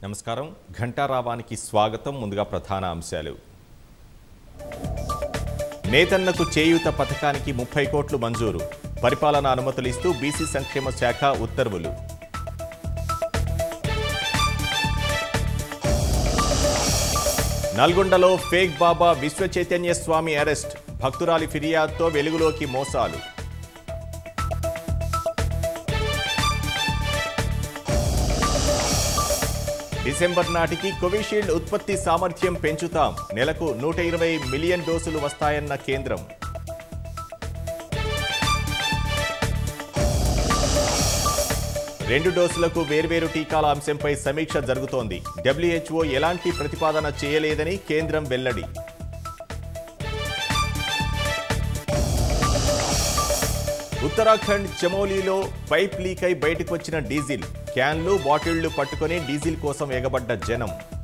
నమస్కారం ఘంటారావానికి స్వాగతం ముందుగా ప్రధాన అంశాలు నేతన్నకు చేయూత పథకానికి ముప్పై కోట్లు మంజూరు పరిపాలన అనుమతులు ఇస్తూ బీసీ సంక్షేమ శాఖ ఉత్తర్వులు నల్గొండలో ఫేక్ బాబా విశ్వ చైతన్య స్వామి అరెస్ట్ భక్తురాలి ఫిర్యాదుతో వెలుగులోకి మోసాలు డిసెంబర్ నాటికి కోవిషీల్డ్ ఉత్పత్తి సామర్థ్యం పెంచుతాం నెలకు నూట ఇరవై మిలియన్ డోసులు వస్తాయన్న కేంద్రం రెండు డోసులకు వేర్వేరు టీకాల అంశంపై సమీక్ష జరుగుతోంది డబ్ల్యూహెచ్ఓ ఎలాంటి ప్రతిపాదన చేయలేదని కేంద్రం వెల్లడి ఉత్తరాఖండ్ చమోలీలో పైప్ లీక్ అయి బయటకు వచ్చిన డీజిల్ క్యాన్లు బాటిళ్లు పట్టుకొని డీజిల్ కోసం ఎగబడ్డ జనం